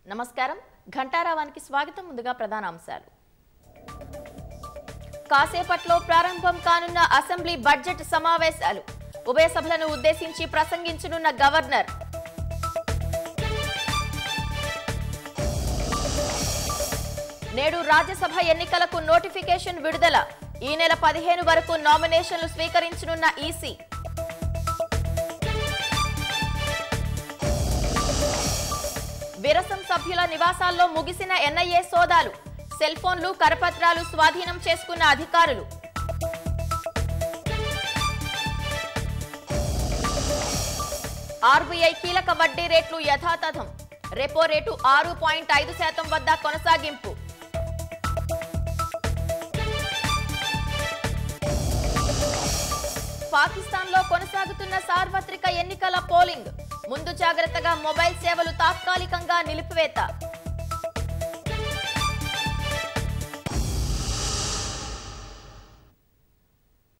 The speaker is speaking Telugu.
నమస్కారం ఘంటారావానికి స్వాగతం ముందుగా ప్రధాన అంశాలు కాసేపట్లో ప్రారంభం కానున్న అసెంబ్లీ బడ్జెట్ సమావేశాలు ఉభయ సభలను ఉద్దేశించి ప్రసంగించనున్న గవర్నర్ నేడు రాజ్యసభ ఎన్నికలకు నోటిఫికేషన్ విడుదల ఈ నెల పదిహేను వరకు నామినేషన్లు స్వీకరించనున్న ఈసీ విరసం సభ్యుల నివాసాల్లో ముగిసిన ఎన్ఐఏ సోదాలు సెల్ ఫోన్లు కరపత్రాలు స్వాధీనం చేసుకున్న అధికారులు ఆర్బీఐ కీలక వడ్డీ రేట్లు యథాతథం రెపో రేటు ఆరు పాయింట్ ఐదు శాతం వద్ద కొనసాగింపు పాకిస్తాన్లో కొనసాగుతున్న సార్వత్రిక ఎన్నికల పోలింగ్ ముందు జాగ్రత్తగా మొబైల్ సేవలు తాత్కాలికంగా నిలిపివేత